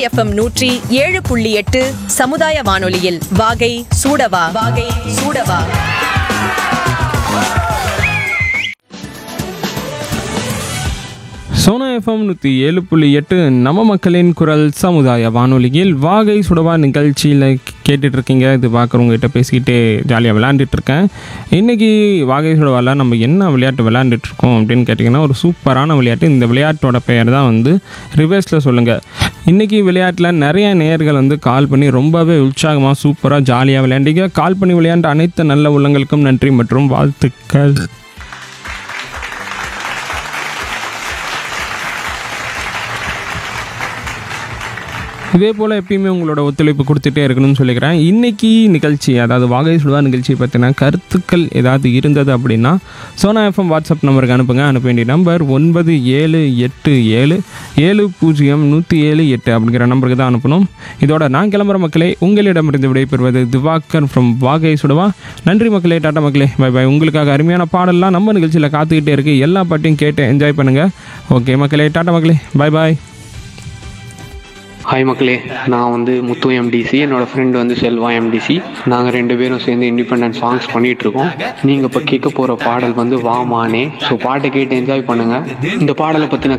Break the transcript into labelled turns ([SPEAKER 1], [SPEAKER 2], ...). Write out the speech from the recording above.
[SPEAKER 1] FM நூற்றி ஏழு புள்ளி எட்டு சமுதாய வானொலியில் வாகை சூடவா வாகை சூடவா
[SPEAKER 2] சோனா எஃப்எம் நூற்றி ஏழு புள்ளி எட்டு நம்ம மக்களின் குரல் சமுதாய வானொலியில் வாகை சுடவா நிகழ்ச்சியில் கேட்டுட்டு இருக்கீங்க இது பார்க்குறவங்ககிட்ட பேசிக்கிட்டே ஜாலியாக விளையாண்டுட்டு இருக்கேன் இன்றைக்கி வாகை சுடவாவில் நம்ம என்ன விளையாட்டு விளையாண்டுட்டு இருக்கோம் அப்படின்னு கேட்டிங்கன்னா ஒரு சூப்பரான விளையாட்டு இந்த விளையாட்டோட பெயர் தான் வந்து ரிவர்ஸில் சொல்லுங்கள் இன்றைக்கி விளையாட்டில் நிறைய நேயர்கள் வந்து கால் பண்ணி ரொம்பவே உற்சாகமாக சூப்பராக ஜாலியாக விளையாண்டீங்க கால் பண்ணி விளையாண்ட அனைத்து நல்ல உள்ளங்களுக்கும் நன்றி மற்றும் வாழ்த்துக்கள் இதே போல் எப்பயுமே உங்களோட ஒத்துழைப்பு கொடுத்துட்டே இருக்கணும்னு சொல்லிக்கிறேன் இன்றைக்கி நிகழ்ச்சி அதாவது வாகை சுடுவா நிகழ்ச்சி பற்றின கருத்துக்கள் ஏதாவது இருந்தது அப்படின்னா சோனா எஃப்எம் வாட்ஸ்அப் நம்பருக்கு அனுப்புங்க அனுப்ப வேண்டிய நம்பர் ஒன்பது ஏழு எட்டு ஏழு ஏழு பூஜ்ஜியம் நூற்றி ஏழு எட்டு அப்படிங்கிற நம்பருக்கு தான் அனுப்பணும் இதோட நான் கிளம்புற மக்களே உங்களிடமிருந்து விடைபெறுவது திவாகர் ஃப்ரம் வாகை சுடுவா நன்றி மக்களே டாட்டா மக்களே பை பை உங்களுக்காக அருமையான பாடல்லாம் நம்ம நிகழ்ச்சியில் காத்துக்கிட்டே இருக்குது எல்லா பாட்டையும் கேட்டு என்ஜாய் பண்ணுங்கள் ஓகே மக்களே டாட்டா மக்களே பை பாய்
[SPEAKER 3] ஹாய் மக்களே நான் வந்து முத்து எம்டிசி என்னோட ஃப்ரெண்ட் வந்து செல்வா எம்டிசி நாங்கள் ரெண்டு பேரும் சேர்ந்து இண்டிபெண்டன்ட் சாங்ஸ் பண்ணிட்டு இருக்கோம் நீங்கள் இப்போ கேட்க போகிற பாடல் வந்து வா மானே ஸோ பாட்டை கேட்டு என்ஜாய் பண்ணுங்கள் இந்த பாடலை பற்றின